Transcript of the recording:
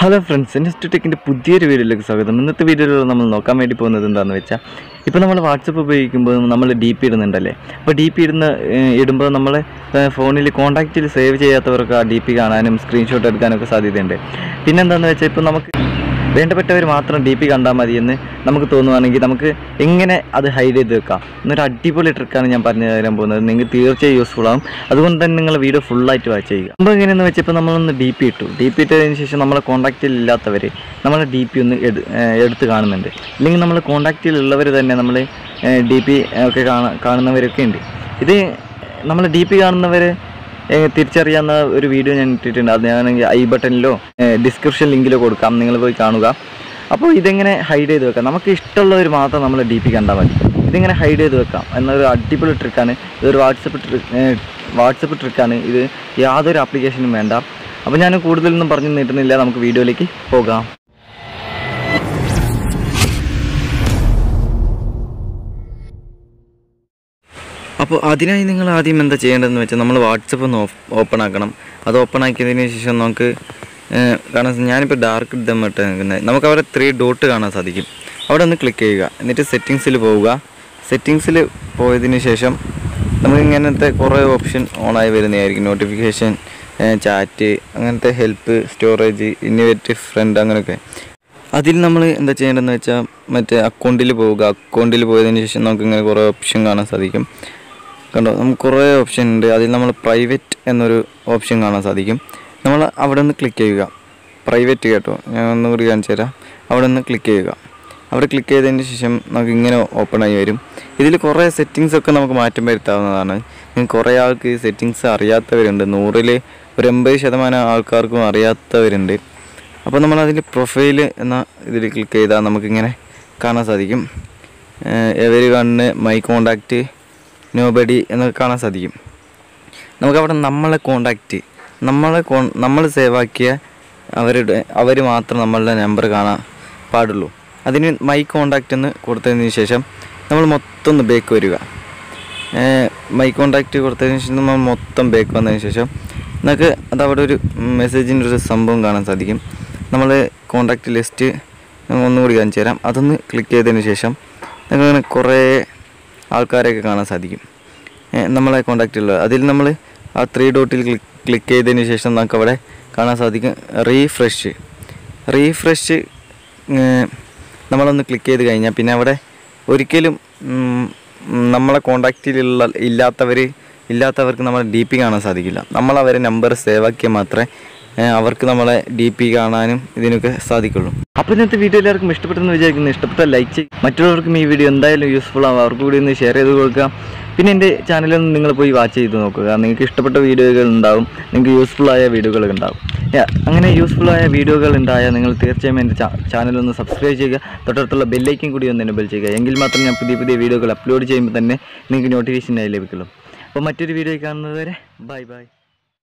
hello friends industry ടെക്കിൻ്റെ പുതിയൊരു വീഡിയോയിലേക്ക് സ്വാഗതം ഇന്നത്തെ വീഡിയോയിൽ നമ്മൾ നോക്കാൻ വേണ്ടി പോകുന്നത് എന്താണെന്ന് വെച്ചാൽ ഇപ്പോൾ നമ്മൾ വാട്സപ്പ് ഉപയോഗിക്കുമ്പോൾ നമ്മൾ ഡി പി ഇടുന്നുണ്ടല്ലേ അപ്പോൾ ഡി പി ഇടുന്ന ഏഹ്, ഇടുമ്പോൾ നമ്മൾ ഫോണിൽ കോൺടാക്റ്റിൽ സേവ് ചെയ്യാത്തവർക്ക് ആ ഡി പി കാണാനും സ്ക്രീൻഷോട്ട് എടുക്കാനൊക്കെ സാധ്യതയുണ്ട് പിന്നെന്താണെന്ന് വെച്ചാൽ ഇപ്പോൾ നമുക്ക് വേണ്ടപ്പെട്ടവർ മാത്രം ഡി പി കണ്ടാൽ മതി എന്ന് നമുക്ക് തോന്നുവാണെങ്കിൽ നമുക്ക് എങ്ങനെ അത് ഹൈഡ് ചെയ്ത് വെക്കാം എന്നൊരു അടിപൊളി ട്രിക്കാണ് ഞാൻ പറഞ്ഞു തരാൻ പോകുന്നത് നിങ്ങൾക്ക് തീർച്ചയായും യൂസ്ഫുൾ ആവും അതുകൊണ്ട് തന്നെ നിങ്ങൾ വീഡിയോ ഫുള്ളായിട്ട് വാച്ച് ചെയ്യുക അപ്പോൾ എങ്ങനെയെന്ന് വെച്ചപ്പോൾ നമ്മളൊന്ന് ഡി പി ഇട്ടു ഡി പി ഇട്ടതിന് ശേഷം നമ്മളെ കോൺടാക്റ്റിൽ ഇല്ലാത്തവർ നമ്മളെ ഡി പി ഒന്ന് എടു ഏഹ് എടുത്ത് കാണുന്നുണ്ട് ഇല്ലെങ്കിൽ നമ്മൾ കോൺടാക്റ്റിൽ ഉള്ളവർ തന്നെ നമ്മൾ ഡി പി ഒക്കെ കാണ കാണുന്നവരൊക്കെ ഉണ്ട് ഇത് നമ്മൾ ഡി പി കാണുന്നവർ ഏഹ് തിരിച്ചറിയാവുന്ന ഒരു വീഡിയോ ഞാൻ ഇട്ടിട്ടുണ്ട് അത് ഞാനാണെങ്കിൽ ഐ ബട്ടണിലോ ഡിസ്ക്രിപ്ഷൻ ലിങ്കിലോ കൊടുക്കാം നിങ്ങൾ പോയി കാണുക അപ്പോൾ ഇതെങ്ങനെ ഹൈഡ് ചെയ്ത് വെക്കാം നമുക്ക് ഇഷ്ടമുള്ളവർ മാത്രം നമ്മൾ ഡി പി കണ്ടാൽ മതി ഇതിങ്ങനെ ഹൈഡ് ചെയ്ത് വെക്കാം എന്നൊരു അടിപൊളി ട്രിക്കാണ് ഇതൊരു വാട്സപ്പ് ട്രിക്ക് വാട്സപ്പ് ട്രിക്കാണ് ഇത് യാതൊരു ആപ്ലിക്കേഷനും വേണ്ട അപ്പോൾ ഞാൻ കൂടുതലൊന്നും പറഞ്ഞു നീട്ടുന്നില്ല നമുക്ക് വീഡിയോയിലേക്ക് പോകാം അപ്പോൾ അതിനായി നിങ്ങൾ ആദ്യം എന്താ ചെയ്യേണ്ടതെന്ന് വെച്ചാൽ നമ്മൾ വാട്സപ്പ് ഒന്ന് ഓപ്പൺ ആക്കണം അത് ഓപ്പൺ ആക്കിയതിന് ശേഷം നമുക്ക് ഏഹ്, കാണാൻ ഞാനിപ്പോൾ ഡാർക്ക് ഡം ഇട്ട് നിൽക്കുന്നത് നമുക്ക് അവിടെ ത്രീ ഡോട്ട് കാണാൻ സാധിക്കും അവിടെ ഒന്ന് ക്ലിക്ക് ചെയ്യുക എന്നിട്ട് സെറ്റിങ്സിൽ പോവുക സെറ്റിങ്സിൽ പോയതിന് ശേഷം നമുക്ക് ഇങ്ങനത്തെ കുറേ ഓപ്ഷൻ ഓണായി വരുന്നതായിരിക്കും നോട്ടിഫിക്കേഷൻ ചാറ്റ് അങ്ങനത്തെ ഹെൽപ്പ് സ്റ്റോറേജ് ഇന്നോവേറ്റീവ് ഫ്രണ്ട് അങ്ങനെയൊക്കെ അതിൽ നമ്മൾ എന്താ ചെയ്യേണ്ടതെന്ന് വെച്ചാൽ മറ്റേ അക്കൗണ്ടിൽ പോവുക അക്കൗണ്ടിൽ പോയതിന് ശേഷം നമുക്ക് ഇങ്ങനെ കുറേ ഓപ്ഷൻ കാണാൻ സാധിക്കും കണ്ടോ നമുക്ക് കുറേ ഓപ്ഷൻ ഉണ്ട് അതിൽ നമ്മൾ പ്രൈവറ്റ് എന്നൊരു ഓപ്ഷൻ കാണാൻ സാധിക്കും നമ്മൾ അവിടെ നിന്ന് ക്ലിക്ക് ചെയ്യുക പ്രൈവറ്റ് കേട്ടോ ഞാൻ ഒന്നുകൂടി കാണിച്ചു തരാം അവിടെ നിന്ന് ക്ലിക്ക് ചെയ്യുക അവിടെ ക്ലിക്ക് ചെയ്തതിന് ശേഷം നമുക്ക് ഇങ്ങനെ ഓപ്പൺ ആയി വരും ഇതിൽ കുറേ സെറ്റിങ്സ് ഒക്കെ നമുക്ക് മാറ്റം വരുത്താവുന്നതാണ് ഇനി കുറേ ആൾക്ക് ഈ സെറ്റിങ്സ് അറിയാത്തവരുണ്ട് നൂറിൽ ഒരു എൺപത് ശതമാനം ആൾക്കാർക്കും അറിയാത്തവരുണ്ട് അപ്പോൾ നമ്മൾ അതിൽ പ്രൊഫൈൽ എന്ന ഇതിൽ ക്ലിക്ക് ചെയ്താൽ നമുക്കിങ്ങനെ കാണാൻ സാധിക്കും എവരി കണ്ണ് മൈ കോണ്ടാക്റ്റ് നോബഡി എന്നൊക്കെ കാണാൻ സാധിക്കും നമുക്കവിടെ നമ്മളെ കോണ്ടാക്റ്റ് നമ്മളെ കോ നമ്മൾ സേവ് ആക്കിയ അവരുടെ അവർ മാത്രം നമ്മളുടെ നമ്പർ കാണാൻ പാടുള്ളൂ അതിന് മൈ കോണ്ടാക്റ്റ് എന്ന് കൊടുത്തതിന് ശേഷം നമ്മൾ മൊത്തം ഒന്ന് ബേക്ക് വരിക മൈ കോണ്ടാക്റ്റ് കൊടുത്തതിന് ശേഷം നമ്മൾ മൊത്തം ബേക്ക് വന്നതിന് ശേഷം നമുക്ക് അതവിടെ ഒരു മെസ്സേജിൻ്റെ ഒരു സംഭവം കാണാൻ സാധിക്കും നമ്മൾ കോണ്ടാക്റ്റ് ലിസ്റ്റ് ഒന്നുകൂടി കാണിച്ചു തരാം അതൊന്ന് ക്ലിക്ക് ചെയ്തതിന് ശേഷം നമുക്കങ്ങനെ കുറേ ആൾക്കാരെയൊക്കെ കാണാൻ സാധിക്കും ഏ, നമ്മളെ കോണ്ടാക്റ്റ് ഉള്ളത് അതിൽ നമ്മൾ ആ ത്രീ ഡോട്ടിൽ ക്ലിക്ക് ക്ലിക്ക് ചെയ്തതിന് ശേഷം നമുക്ക് അവിടെ കാണാൻ സാധിക്കും റീഫ്രഷ് റീഫ്രഷ് നമ്മളൊന്ന് ക്ലിക്ക് ചെയ്ത് കഴിഞ്ഞാൽ പിന്നെ അവിടെ ഒരിക്കലും ഉം, ഉം, നമ്മളെ കോണ്ടാക്റ്റിലുള്ള ഇല്ലാത്തവർ ഇല്ലാത്തവർക്ക് നമ്മളെ ഡി പി കാണാൻ സാധിക്കില്ല നമ്മൾ അവരെ നമ്പർ സേവ് ആക്കിയാൽ മാത്രമേ ഏ, അവർക്ക് നമ്മളെ ഡി പി കാണാനും ഇതിനൊക്കെ സാധിക്കുള്ളൂ അപ്പോൾ ഇന്നത്തെ വീഡിയോ എല്ലാവർക്കും ഇഷ്ടപ്പെട്ടെന്ന് വിചാരിക്കുന്നു ഇഷ്ടപ്പെട്ട ലൈക്ക് ചെയ്യും മറ്റുള്ളവർക്കും ഈ വീഡിയോ എന്തായാലും യൂസ്ഫുൾ ആവും അവർക്ക് കൂടി ഒന്ന് ഷെയർ ചെയ്ത് കൊടുക്കുക പിന്നെ എൻ്റെ ചാനലൊന്ന് നിങ്ങൾ പോയി വാച്ച് ചെയ്ത് നോക്കുക നിങ്ങൾക്ക് ഇഷ്ടപ്പെട്ട വീഡിയോകൾ ഉണ്ടാവും നിങ്ങൾക്ക് യൂസ്ഫുൾ ആയ വീഡിയോകൾ ഉണ്ടാവും Yeah, അങ്ങനെ യൂസ്ഫുൾ ആയ വീഡിയോകൾ ഉണ്ടായാൽ നിങ്ങൾ തീർച്ചയായും എൻ്റെ ചാനൽ ഒന്ന് സബ്സ്ക്രൈബ് ചെയ്യുക തൊട്ടടുത്തുള്ള ബെല്ലൈക്കും കൂടി ഒന്ന് എനബിൾ ചെയ്യുക എങ്കിൽ മാത്രം ഞാൻ പുതിയ പുതിയ വീഡിയോകൾ അപ്ലോഡ് ചെയ്യുമ്പോൾ തന്നെ നിങ്ങൾക്ക് നോട്ടിഫിക്കേഷനായി ലഭിക്കുള്ളൂ അപ്പോൾ മറ്റൊരു വീഡിയോ കാണുന്നത് വരെ ബൈ ബൈ